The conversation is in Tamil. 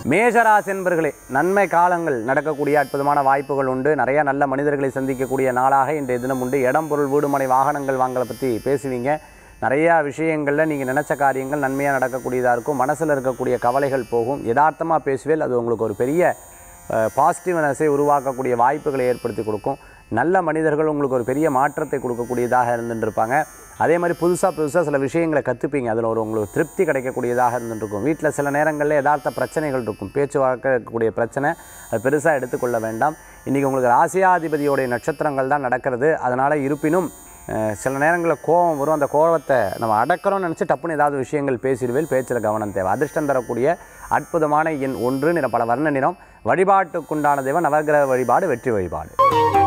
மேஷராசி என்பர்களே நன்மை காலங்கள் நடக்கக்கூடிய அற்புதமான வாய்ப்புகள் உண்டு நிறைய நல்ல மனிதர்களை சந்திக்கக்கூடிய நாளாக இன்றைய தினம் உண்டு இடம் பொருள் வீடுமனை வாகனங்கள் வாங்கலை பற்றி பேசுவீங்க நிறையா விஷயங்களில் நீங்கள் நினச்ச காரியங்கள் நன்மையாக நடக்கக்கூடியதாக இருக்கும் மனசில் இருக்கக்கூடிய கவலைகள் போகும் யதார்த்தமாக பேசுவேல் அது உங்களுக்கு ஒரு பெரிய பாசிட்டிவ்னஸை உருவாக்கக்கூடிய வாய்ப்புகளை ஏற்படுத்தி கொடுக்கும் நல்ல மனிதர்கள் உங்களுக்கு ஒரு பெரிய மாற்றத்தை கொடுக்கக்கூடியதாக இருந்துட்டு இருப்பாங்க அதே மாதிரி புதுசாக புதுசாக சில விஷயங்களை கற்றுப்பீங்க அதில் ஒரு உங்களுக்கு திருப்தி கிடைக்கக்கூடியதாக இருந்துட்டு இருக்கும் வீட்டில் சில நேரங்களில் யதார்த்த பிரச்சனைகள் இருக்கும் பேச்சுவார்த்தை இருக்கக்கூடிய பிரச்சனை அது பெருசாக எடுத்துக்கொள்ள வேண்டாம் இன்றைக்கி உங்களுக்கு ராசியாதிபதியோடைய நட்சத்திரங்கள் தான் நடக்கிறது அதனால் இருப்பினும் அஹ், சில நேரங்களில் கோபம் வரும் அந்த கோபத்தை நம்ம அடக்கிறோம்னு நினச்சி டப்புன்னு ஏதாவது விஷயங்கள் பேசிடுவேல் பேச்சில் கவனம் தேவை அதிர்ஷ்டம் தரக்கூடிய அற்புதமான எண் ஒன்று நிற பல வர்ண நிறம் வழிபாட்டுக்குண்டான தெய்வம் நவகிரக வழிபாடு வெற்றி வழிபாடு